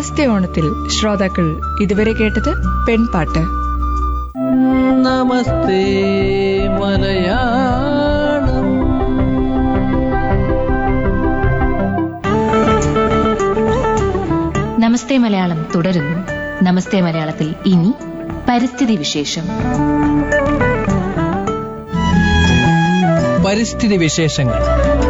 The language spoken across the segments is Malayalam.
നമസ്തേ ഓണത്തിൽ ശ്രോതാക്കൾ ഇതുവരെ കേട്ടത് പെൺപാട്ട് നമസ്തേ മലയാളം നമസ്തേ മലയാളം തുടരുന്നു നമസ്തേ മലയാളത്തിൽ ഇനി പരിസ്ഥിതി വിശേഷം പരിസ്ഥിതി വിശേഷങ്ങൾ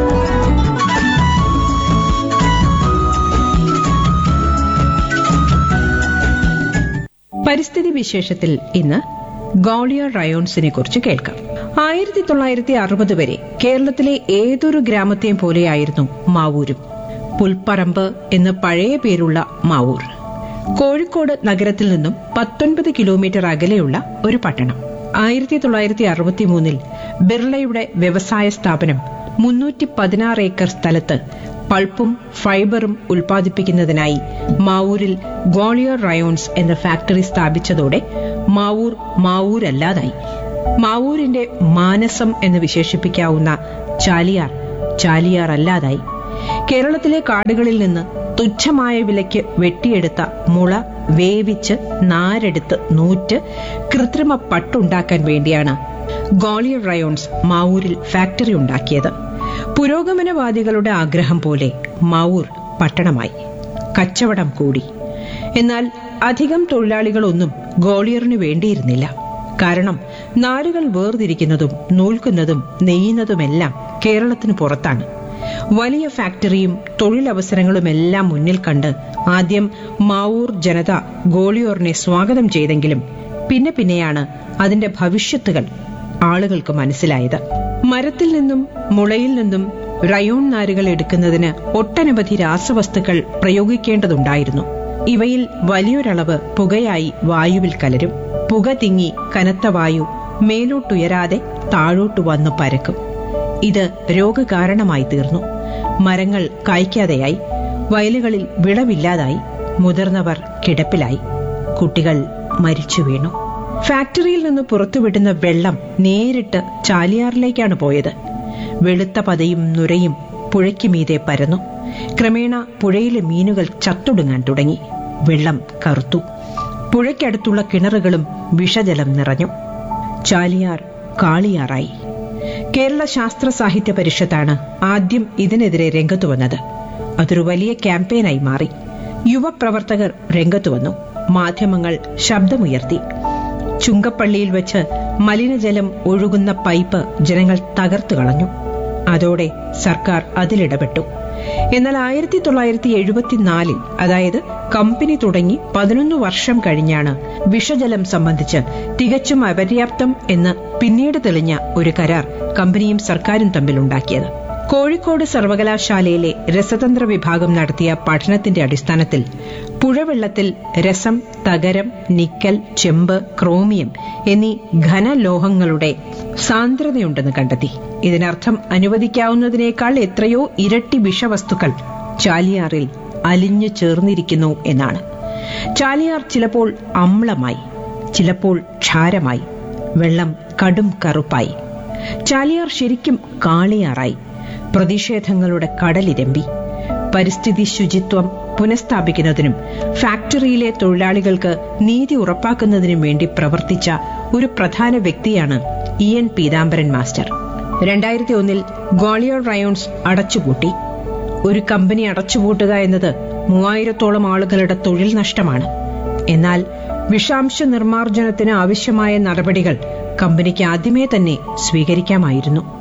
പരിസ്ഥിതി വിശേഷത്തിൽ ഇന്ന് ഗോളിയർ റയോൺസിനെ കുറിച്ച് കേൾക്കാം ആയിരത്തി തൊള്ളായിരത്തി അറുപത് വരെ കേരളത്തിലെ ഏതൊരു ഗ്രാമത്തെയും പോലെയായിരുന്നു മാവൂരും പുൽപ്പറമ്പ് എന്ന് പഴയ പേരുള്ള മാവൂർ കോഴിക്കോട് നഗരത്തിൽ നിന്നും പത്തൊൻപത് കിലോമീറ്റർ അകലെയുള്ള ഒരു പട്ടണം ആയിരത്തി തൊള്ളായിരത്തി അറുപത്തിമൂന്നിൽ ബിർളയുടെ വ്യവസായ സ്ഥാപനം മുന്നൂറ്റി പതിനാറ് ഏക്കർ സ്ഥലത്ത് പൾപ്പും ഫൈബറും ഉൽപ്പാദിപ്പിക്കുന്നതിനായി മാവൂരിൽ ഗോളിയർ റയോൺസ് എന്ന ഫാക്ടറി സ്ഥാപിച്ചതോടെ മാവൂർ മാവൂരല്ലാതായി മാവൂരിന്റെ മാനസം എന്ന് വിശേഷിപ്പിക്കാവുന്ന ചാലിയാർ ചാലിയാർ അല്ലാതായി കേരളത്തിലെ കാടുകളിൽ നിന്ന് തുച്ഛമായ വിലയ്ക്ക് വെട്ടിയെടുത്ത മുള വേവിച്ച് നാരെടുത്ത് നൂറ്റ് കൃത്രിമ പട്ടുണ്ടാക്കാൻ വേണ്ടിയാണ് ഗോളിയർ റയോൺസ് മാവൂരിൽ ഫാക്ടറി ഉണ്ടാക്കിയത് പുരോഗമനവാദികളുടെ ആഗ്രഹം പോലെ മാവൂർ പട്ടണമായി കച്ചവടം കൂടി എന്നാൽ അധികം തൊഴിലാളികളൊന്നും ഗോളിയറിന് വേണ്ടിയിരുന്നില്ല കാരണം നാരുകൾ വേർതിരിക്കുന്നതും നൂൽക്കുന്നതും നെയ്യുന്നതുമെല്ലാം കേരളത്തിന് പുറത്താണ് വലിയ ഫാക്ടറിയും തൊഴിലവസരങ്ങളുമെല്ലാം മുന്നിൽ കണ്ട് ആദ്യം മാവൂർ ജനത ഗോളിയോറിനെ സ്വാഗതം ചെയ്തെങ്കിലും പിന്നെ പിന്നെയാണ് അതിന്റെ ഭവിഷ്യത്തുകൾ ആളുകൾക്ക് മനസ്സിലായത് മരത്തിൽ നിന്നും മുളയിൽ നിന്നും റയോൺ നാരുകൾ എടുക്കുന്നതിന് ഒട്ടനവധി രാസവസ്തുക്കൾ പ്രയോഗിക്കേണ്ടതുണ്ടായിരുന്നു ഇവയിൽ വലിയൊരളവ് പുകയായി വായുവിൽ കലരും പുക തിങ്ങി കനത്ത വായു മേലോട്ടുയരാതെ താഴോട്ടു വന്നു പരക്കും ഇത് രോഗകാരണമായി തീർന്നു മരങ്ങൾ കായ്ക്കാതെയായി വയലുകളിൽ വിളവില്ലാതായി മുതിർന്നവർ കിടപ്പിലായി കുട്ടികൾ മരിച്ചു വീണു ഫാക്ടറിയിൽ നിന്ന് പുറത്തുവിടുന്ന വെള്ളം നേരിട്ട് ചാലിയാറിലേക്കാണ് പോയത് വെളുത്ത പതയും നുരയും പുഴയ്ക്ക് മീതെ പരന്നു ക്രമേണ പുഴയിലെ മീനുകൾ ചത്തൊടുങ്ങാൻ തുടങ്ങി വെള്ളം കറുത്തു പുഴയ്ക്കടുത്തുള്ള കിണറുകളും വിഷജലം നിറഞ്ഞു ചാലിയാർ കാളിയാറായി കേരള ശാസ്ത്ര സാഹിത്യ പരിഷത്താണ് ആദ്യം ഇതിനെതിരെ രംഗത്തു വന്നത് അതൊരു വലിയ ക്യാമ്പയിനായി മാറി യുവപ്രവർത്തകർ രംഗത്തു വന്നു മാധ്യമങ്ങൾ ശബ്ദമുയർത്തി ചുങ്കപ്പള്ളിയിൽ വെച്ച് മലിനജലം ഒഴുകുന്ന പൈപ്പ് ജനങ്ങൾ തകർത്തു കളഞ്ഞു അതോടെ സർക്കാർ അതിലിടപെട്ടു എന്നാൽ ആയിരത്തി തൊള്ളായിരത്തി എഴുപത്തിനാലിൽ അതായത് കമ്പനി തുടങ്ങി പതിനൊന്ന് വർഷം കഴിഞ്ഞാണ് വിഷജലം സംബന്ധിച്ച് തികച്ചും അപര്യാപ്തം എന്ന് പിന്നീട് തെളിഞ്ഞ ഒരു കരാർ കമ്പനിയും സർക്കാരും തമ്മിലുണ്ടാക്കിയത് കോഴിക്കോട് സർവകലാശാലയിലെ രസതന്ത്ര വിഭാഗം നടത്തിയ പഠനത്തിന്റെ അടിസ്ഥാനത്തിൽ പുഴവെള്ളത്തിൽ രസം തകരം നിക്കൽ ചെമ്പ് ക്രോമിയം എന്നീ ഘനലോഹങ്ങളുടെ സാന്ദ്രതയുണ്ടെന്ന് കണ്ടെത്തി ഇതിനർത്ഥം അനുവദിക്കാവുന്നതിനേക്കാൾ എത്രയോ ഇരട്ടി വിഷവസ്തുക്കൾ ചാലിയാറിൽ അലിഞ്ഞു ചേർന്നിരിക്കുന്നു എന്നാണ് ചാലിയാർ ചിലപ്പോൾ അമ്ലമായി ചിലപ്പോൾ ക്ഷാരമായി വെള്ളം കടും കറുപ്പായി ചാലിയാർ ശരിക്കും കാളിയാറായി പ്രതിഷേധങ്ങളുടെ കടലിരമ്പി പരിസ്ഥിതി ശുചിത്വം പുനഃസ്ഥാപിക്കുന്നതിനും ഫാക്ടറിയിലെ തൊഴിലാളികൾക്ക് നീതി ഉറപ്പാക്കുന്നതിനും വേണ്ടി പ്രവർത്തിച്ച ഒരു പ്രധാന വ്യക്തിയാണ് ഇ എൻ പീതാംബരൻ മാസ്റ്റർ രണ്ടായിരത്തി ഒന്നിൽ ഗ്വാളിയർ റയോൺസ് അടച്ചുപൂട്ടി ഒരു കമ്പനി അടച്ചുപൂട്ടുക എന്നത് മൂവായിരത്തോളം ആളുകളുടെ തൊഴിൽ നഷ്ടമാണ് എന്നാൽ വിഷാംശ നിർമ്മാർജ്ജനത്തിന് ആവശ്യമായ നടപടികൾ കമ്പനിക്ക് ആദ്യമേ തന്നെ സ്വീകരിക്കാമായിരുന്നു